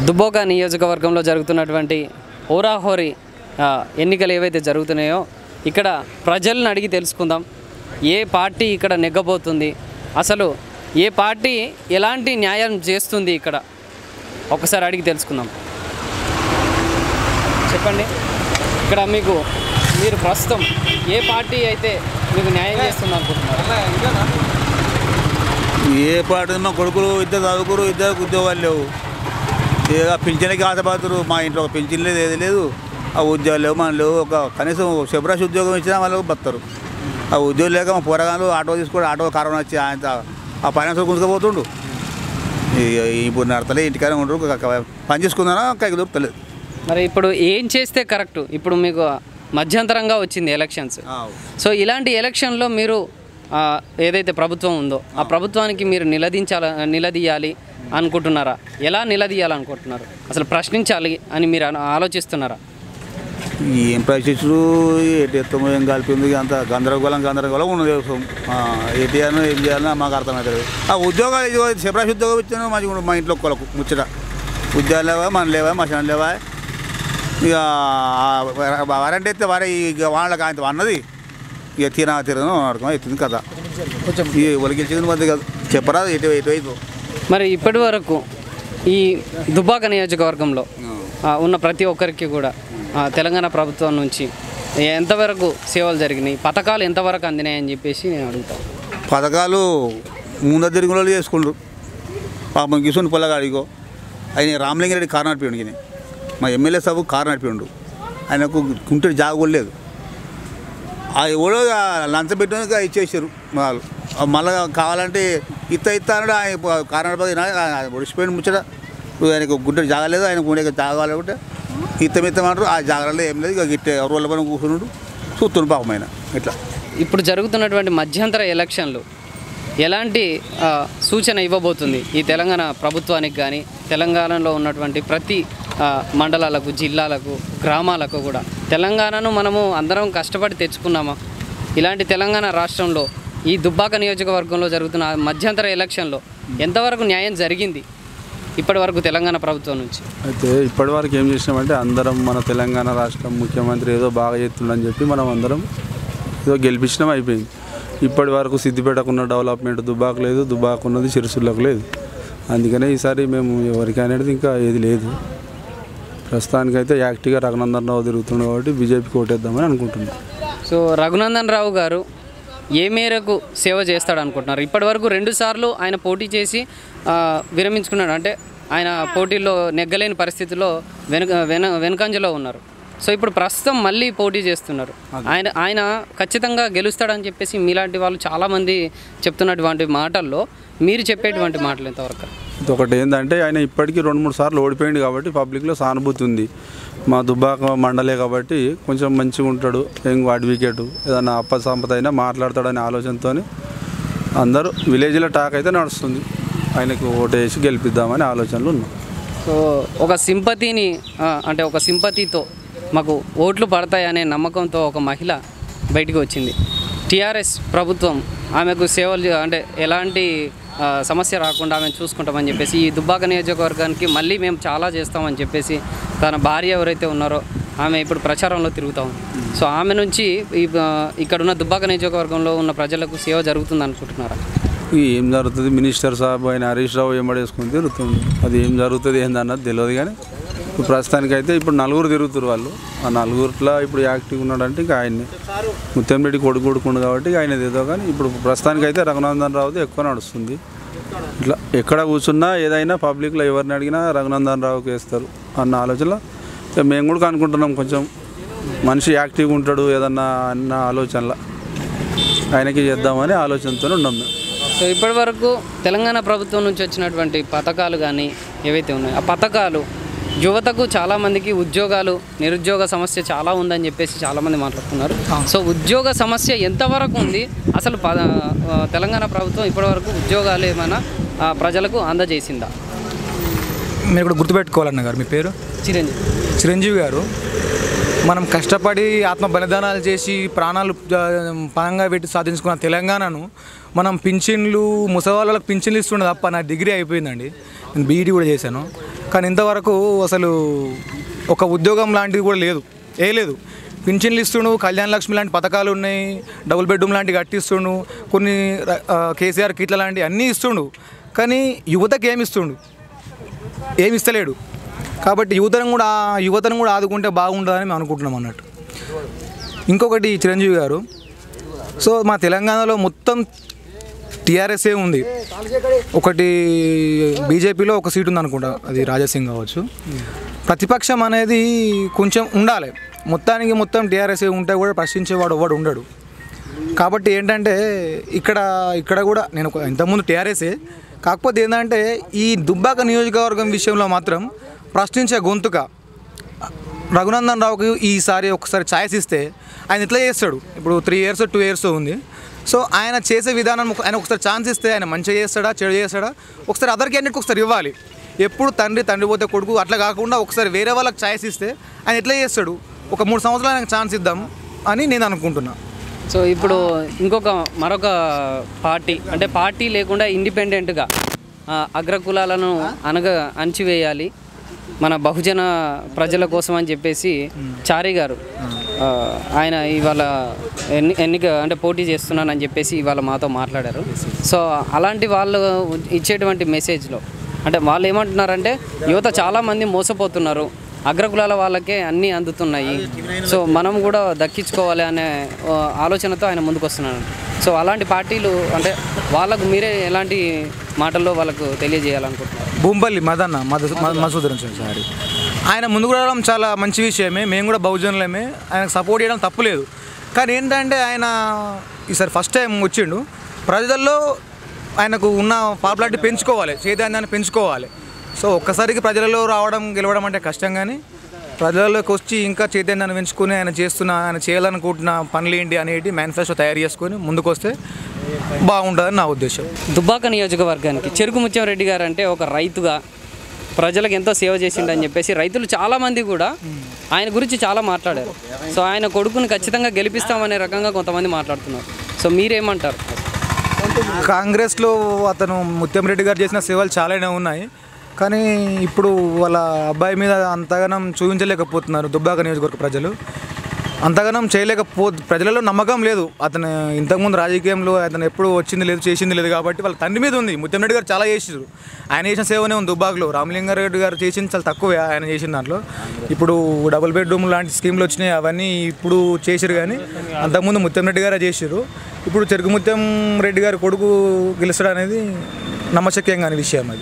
దుబ్బోక నియోజకవర్గంలో జరుగుతున్నటువంటి హోరాహోరీ ఆ, ఎన్నికలు ఏవైతే జరుగుతున్నాయో ఇక్కడ ప్రజలను అడిగి తెలుసుకుందాం ఏ పార్టీ ఇక్కడ నెగ్గబోతుంది అసలు ఏ పార్టీ ఎలాంటి న్యాయం చేస్తుంది ఇక్కడ ఒకసారి అడిగి తెలుసుకుందాం చెప్పండి ఇక్కడ మీకు మీరు ప్రస్తుతం ఏ పార్టీ అయితే మీకు న్యాయం చేస్తుంది అనుకుంటున్నారు ఏ పాట మా కొడుకులు ఇద్దరు చదువుకురు ఇద్దరు ఉద్యోగాలు లేవు ఇక పింఛన్కి ఆశపడుతురు మా ఇంట్లో ఒక పింఛన్ లేదు ఏది లేదు ఆ ఉద్యోగాలు లేవు మన లేవు ఒక కనీసం శుభ్రాష్ ఉద్యోగం ఇచ్చినా వాళ్ళు బతారు ఆ ఉద్యోగం లేక మా పోరగాళ్ళు ఆటో తీసుకోవడం ఆటో కరోనా వచ్చి ఆయన ఆ ఫైనాన్స్ గుంజుకుపోతుండు ఇక ఇప్పుడు నడతలే ఇంటికానే ఉండరు క- క- పని చేసుకుందానా కైకి దొరుకుతలేదు మరి ఇప్పుడు ఏం చేస్తే కరెక్ట్ ఇప్పుడు మీకు మధ్యంతరంగా వచ్చింది ఎలక్షన్స్ సో ఇలాంటి ఎలక్షన్లో మీరు ఆ, ఏదైతే ప్రభుత్వం ఉందో ఆ ప్రభుత్వానికి మీరు నిలదించాల నిలదీయాలి అనుకుంటున్నారా ఎలా నిలదీయాలనుకుంటున్నారు అసలు ప్రశ్నించాలి అని మీరు అన- ఆలోచిస్తున్నారా ఏం ప్రశ్నించు ఎటు ఎత్తమో ఏం కలిపింది అంత గందరగోళం గందరగోళం ఉన్నది ఆ, ఎటు చేయాలో ఏం చేయాలో మాకు అర్థమవుతుంది ఆ ఉద్యోగాలు ఇదిగో శివరాశి ఉద్యోగం ఇచ్చాను మంచిగా ఉండు మా ఇంట్లో కొలకు ముచ్చట ఉద్యోగాలు లేవా మన లేవా మా క్షణం లేవా ఇక వారంటీ అయితే వారే ఇక వాళ్ళకి ఆయన అన్నది ఇక తీరా తీరను అడగం అవుతుంది కదా ఇక ఎవరికి గెలిచింది మధ్య కాదు చెప్పరా ఎటు ఎటు అయితే మరి ఇప్పటి వరకు ఈ దుబ్బాక నియోజకవర్గంలో ఆ, ఉన్న ప్రతి ఒక్కరికి కూడా ఆ, తెలంగాణ ప్రభుత్వం నుంచి ఎంతవరకు సేవలు జరిగినాయి పథకాలు ఎంతవరకు అందినాయని చెప్పేసి నేను అడుగుతాను పథకాలు ముందు తిరిగి వాళ్ళు చేసుకుండ్రు పాపం గిసుని పొల్లగాడిగో ఆయన రామలింగారెడ్డి కారు నడిపిండు ఈయన మా ఎమ్మెల్యే సభ కారు నడిపిండు ఆయనకు కుంటే జాగ కూడా లేదు ఆ ఎవడో ఆ లంచం పెట్టిన ఇచ్చేసారు వాళ్ళు ఆ మళ్ళా కావాలంటే ఇత్త ఇత్త అన్నాడు ఆయన ప- కారు నడిపోయి ఒడిసిపోయిన ముచ్చట ఇప్పుడు ఆయనకు గుడ్డ జాగలేదు ఆయన ఉండే జాగాలంటే ఇత్తం ఇత్తమంటారు ఆ జాగాలలో ఏం లేదు ఇక గిట్టే రోడ్ల పైన కూర్చున్నాడు చూస్తున్నాడు పాపం ఆయన ఇట్లా ఇప్పుడు జరుగుతున్నటువంటి మధ్యంతర ఎలక్షన్లు ఎలాంటి ఆ, సూచన ఇవ్వబోతుంది ఈ తెలంగాణ ప్రభుత్వానికి కానీ తెలంగాణలో ఉన్నటువంటి ప్రతి ఆ, మండలాలకు జిల్లాలకు గ్రామాలకు కూడా తెలంగాణను మనము అందరం కష్టపడి తెచ్చుకున్నామా ఇలాంటి తెలంగాణ రాష్ట్రంలో ఈ దుబ్బాక నియోజకవర్గంలో జరుగుతున్న మధ్యంతర ఎలక్షన్లో ఎంతవరకు న్యాయం జరిగింది ఇప్పటి వరకు తెలంగాణ ప్రభుత్వం నుంచి అయితే ఇప్పటివరకు ఏం చేసినామంటే అందరం మన తెలంగాణ రాష్ట్రం ముఖ్యమంత్రి ఏదో బాగా చేస్తుండని చెప్పి మనం అందరం ఏదో గెలిపించడం అయిపోయింది ఇప్పటి వరకు సిద్దిపేటకున్న డెవలప్మెంట్ దుబ్బాకు లేదు దుబ్బాకు ఉన్నది చిరుసులకు లేదు అందుకనే ఈసారి మేము ఎవరికి అనేది ఇంకా ఏది లేదు ప్రస్తుతానికైతే యాక్టివ్గా రఘునందన్ రావు తిరుగుతున్నాడు కాబట్టి బీజేపీకి ఓటేద్దామని అనుకుంటున్నాం సో రఘునందన్ రావు గారు ఏ మేరకు సేవ చేస్తాడు అనుకుంటున్నారు ఇప్పటివరకు రెండు సార్లు ఆయన పోటీ చేసి ఆ, విరమించుకున్నాడు అంటే ఆయన పోటీలో నెగ్గలేని పరిస్థితిలో వెనుక వెన వెనుకంజలో ఉన్నారు సో ఇప్పుడు ప్రస్తుతం మళ్ళీ పోటీ చేస్తున్నారు ఆయన ఆయన ఖచ్చితంగా గెలుస్తాడని చెప్పేసి మీలాంటి వాళ్ళు చాలామంది చెప్తున్నటువంటి మాటల్లో మీరు చెప్పేటువంటి మాటలు ఎంతవరకు ఇది ఒకటి ఏంటంటే ఆయన ఇప్పటికీ రెండు మూడు సార్లు ఓడిపోయింది కాబట్టి పబ్లిక్లో సానుభూతి ఉంది మా దుబ్బాక మండలే కాబట్టి కొంచెం మంచిగా ఉంటాడు ఏం అడ్వకేటు ఏదైనా అప్ప సంపద అయినా మాట్లాడతాడనే ఆలోచనతో అందరూ విలేజ్లో టాక్ అయితే నడుస్తుంది ఆయనకు ఓటేసి గెలిపిద్దామని ఆలోచనలు ఉన్నాం సో ఒక సింపతిని ఆ, అంటే ఒక సింపతితో మాకు ఓట్లు పడతాయనే నమ్మకంతో ఒక మహిళ బయటికి వచ్చింది టీఆర్ఎస్ ప్రభుత్వం ఆమెకు సేవలు చే- అంటే ఎలాంటి ఆ, సమస్య రాకుండా ఆమెను చూసుకుంటామని చెప్పేసి ఈ దుబ్బాక నియోజకవర్గానికి మళ్ళీ మేము చాలా చేస్తామని చెప్పేసి తన భార్య ఎవరైతే ఉన్నారో ఆమె ఇప్పుడు ప్రచారంలో తిరుగుతా ఉంది సో ఆమె నుంచి ఈ ఆ, ఇక్కడున్న దుబ్బాక నియోజకవర్గంలో ఉన్న ప్రజలకు సేవ జరుగుతుంది అనుకుంటున్నారా ఈ ఏం జరుగుతుంది మినిస్టర్ సాబ్ ఆయన హరీష్ రావు ఏమడేసుకుని తిరుగుతుంది అది ఏం జరుగుతుంది ఏందన్నది తెలియదు కానీ ఇప్పుడు ప్రస్తుతానికైతే ఇప్పుడు నలుగురు తిరుగుతారు వాళ్ళు ఆ నలుగురిలో ఇప్పుడు యాక్టివ్ ఉన్నాడంటే ఇంకా ఆయన్ని ముత్యంరెడ్డి కొడుకు కొడుకుండు కాబట్టి ఆయన ఏదో కానీ ఇప్పుడు ప్రస్తుతానికైతే రఘునందన్ రావుది ఎక్కువ నడుస్తుంది ఇట్లా ఎక్కడ కూర్చున్నా ఏదైనా పబ్లిక్లో ఎవరిని అడిగినా రఘునందన్ రావుకి వేస్తారు అన్న ఆలోచనలో ఇక మేము కూడా అనుకుంటున్నాం కొంచెం మనిషి యాక్టివ్గా ఉంటాడు ఏదన్నా అన్న ఆలోచనలో ఆయనకి చేద్దామని ఆలోచనతో ఉన్నాం మేము సో ఇప్పటి వరకు తెలంగాణ ప్రభుత్వం నుంచి వచ్చినటువంటి పథకాలు కానీ ఏవైతే ఉన్నాయో ఆ పథకాలు యువతకు చాలామందికి ఉద్యోగాలు నిరుద్యోగ సమస్య చాలా ఉందని చెప్పేసి చాలామంది మాట్లాడుతున్నారు సో ఉద్యోగ సమస్య ఎంతవరకు ఉంది అసలు ప- ఆ, తెలంగాణ ప్రభుత్వం ఇప్పటివరకు ఉద్యోగాలు ఏమైనా ఆ, ప్రజలకు అందజేసిందా మీరు కూడా గుర్తుపెట్టుకోవాలన్న గారు మీ పేరు చిరంజీవి చిరంజీవి గారు మనం కష్టపడి ఆత్మ బలిదానాలు చేసి ప్రాణాలు ఆ, పణంగా పెట్టి సాధించుకున్న తెలంగాణను మనం పింఛన్లు ముసవాళ్ళకు పింఛన్లు ఇస్తుండే తప్ప నా డిగ్రీ అయిపోయిందండి నేను బీఈడీ కూడా చేశాను కానీ ఇంతవరకు అసలు ఒక ఉద్యోగం లాంటిది కూడా లేదు ఏ లేదు పింఛన్లు ఇస్తుండు కళ్యాణ లక్ష్మి లాంటి పథకాలు ఉన్నాయి డబుల్ బెడ్రూమ్ లాంటివి కట్టిస్తుండు కొన్ని ర- ఆ, కేసీఆర్ కిట్ల లాంటివి అన్నీ ఇస్తుండు కానీ యువతకి ఏమి ఇస్తుండు ఏమి ఇస్తలేడు కాబట్టి యువతను కూడా యువతను కూడా ఆదుకుంటే బాగుంటుందని మేము అనుకుంటున్నాం అన్నట్టు ఇంకొకటి చిరంజీవి గారు సో మా తెలంగాణలో మొత్తం టీఆర్ఎస్ఏ ఉంది ఒకటి బీజేపీలో ఒక సీట్ ఉంది అనుకుంటా అది రాజాసింగ్ కావచ్చు ప్రతిపక్షం అనేది కొంచెం ఉండాలి మొత్తానికి మొత్తం టీఆర్ఎస్ఏ ఉంటే కూడా ప్రశ్నించేవాడు ఎవడు ఉండడు కాబట్టి ఏంటంటే ఇక్కడ ఇక్కడ కూడా నేను ఒక- ఇంతకుముందు టీఆర్ఎస్ఏ కాకపోతే ఏంటంటే ఈ దుబ్బాక నియోజకవర్గం విషయంలో మాత్రం ప్రశ్నించే గొంతుక రఘునందన్ రావుకి ఈసారి ఒకసారి ఛాయిస్ ఇస్తే ఆయన ఇట్లా చేస్తాడు ఇప్పుడు త్రీ ఇయర్స్ టూ ఇయర్స్ ఉంది సో ఆయన చేసే విధానం ఒక- ఆయన ఒకసారి ఛాన్స్ ఇస్తే ఆయన మంచిగా చేస్తాడా చెడు చేస్తాడా ఒకసారి అదర్ క్యాండిడేట్కి ఒకసారి ఇవ్వాలి ఎప్పుడు తండ్రి తండ్రి పోతే కొడుకు అట్లా కాకుండా ఒకసారి వేరే వాళ్ళకి ఛాయిస్ ఇస్తే ఆయన ఎట్లా చేస్తాడు ఒక మూడు సంవత్సరాలు ఆయనకు ఛాన్స్ ఇద్దాం అని నేను అనుకుంటున్నా సో ఇప్పుడు ఇంకొక మరొక పార్టీ అంటే పార్టీ లేకుండా ఇండిపెండెంట్గా అగ్రకులాలను అనగ అణచివేయాలి మన బహుజన ప్రజల కోసం అని చెప్పేసి చారి గారు ఆ, ఆయన ఇవాళ ఎన్ని ఎన్నిక అంటే పోటీ చేస్తున్నానని చెప్పేసి ఇవాళ మాతో మాట్లాడారు సో అలాంటి వాళ్ళు ఇచ్చేటువంటి మెసేజ్లో అంటే వాళ్ళు ఏమంటున్నారంటే యువత చాలామంది మోసపోతున్నారు అగ్రకులాల వాళ్ళకే అన్నీ అందుతున్నాయి సో మనం కూడా దక్కించుకోవాలి అనే ఆ, ఆలోచనతో ఆయన ముందుకు వస్తున్నాడు సో అలాంటి పార్టీలు అంటే వాళ్ళకు మీరే ఎలాంటి మాటల్లో వాళ్ళకు తెలియజేయాలనుకుంటున్నారు భూంపల్లి మదన్న మధు మసూదరం సారీ ఆయన ముందుకు రావడం చాలా మంచి విషయమే మేము కూడా బహుజనులమే ఆయనకు సపోర్ట్ చేయడం తప్పులేదు కానీ ఏంటంటే ఆయన ఈసారి ఫస్ట్ టైం వచ్చిండు ప్రజల్లో ఆయనకు ఉన్న పాపులారిటీ పెంచుకోవాలి చైతన్యాన్ని పెంచుకోవాలి సో ఒక్కసారికి ప్రజలలో రావడం గెలవడం అంటే కష్టం కానీ ప్రజలలోకి వచ్చి ఇంకా చైతన్యాన్ని పెంచుకొని ఆయన చేస్తున్న ఆయన చేయాలనుకుంటున్న పనులు ఏంటి అనేటి మేనిఫెస్టో తయారు చేసుకొని ముందుకు వస్తే బాగుంటుందని నా ఉద్దేశం దుబ్బాక నియోజకవర్గానికి చెరుకు ముత్యం రెడ్డి గారు అంటే ఒక రైతుగా ప్రజలకు ఎంతో సేవ చేసిండని చెప్పేసి రైతులు చాలామంది కూడా ఆయన గురించి చాలా మాట్లాడారు సో ఆయన కొడుకుని ఖచ్చితంగా గెలిపిస్తామనే రకంగా కొంతమంది మాట్లాడుతున్నారు సో మీరేమంటారు కాంగ్రెస్లో అతను ముత్యం రెడ్డి గారు చేసిన సేవలు చాలానే ఉన్నాయి కానీ ఇప్పుడు వాళ్ళ అబ్బాయి మీద అంతగానం చూపించలేకపోతున్నారు దుబ్బాక నియోజకవర్గ ప్రజలు అంతగానం చేయలేకపో ప్రజలలో నమ్మకం లేదు అతను ఇంతకుముందు రాజకీయంలో అతను ఎప్పుడు వచ్చింది లేదు చేసింది లేదు కాబట్టి వాళ్ళ తండ్రి మీద ఉంది ముత్యం రెడ్డి గారు చాలా చేసారు ఆయన చేసిన సేవనే ఉంది దుబ్బాకలో రామలింగారెడ్డి గారు చేసింది చాలా తక్కువే ఆయన చేసిన దాంట్లో ఇప్పుడు డబుల్ బెడ్రూమ్ లాంటి స్కీమ్లు వచ్చినాయి అవన్నీ ఇప్పుడు చేసిరు కానీ అంతకుముందు ముత్యం రెడ్డి గారే చేసిరు ఇప్పుడు చెరుకు ముత్యం రెడ్డి గారి కొడుకు గెలుస్తాడు అనేది నమ్మశక్యం కాని విషయం అది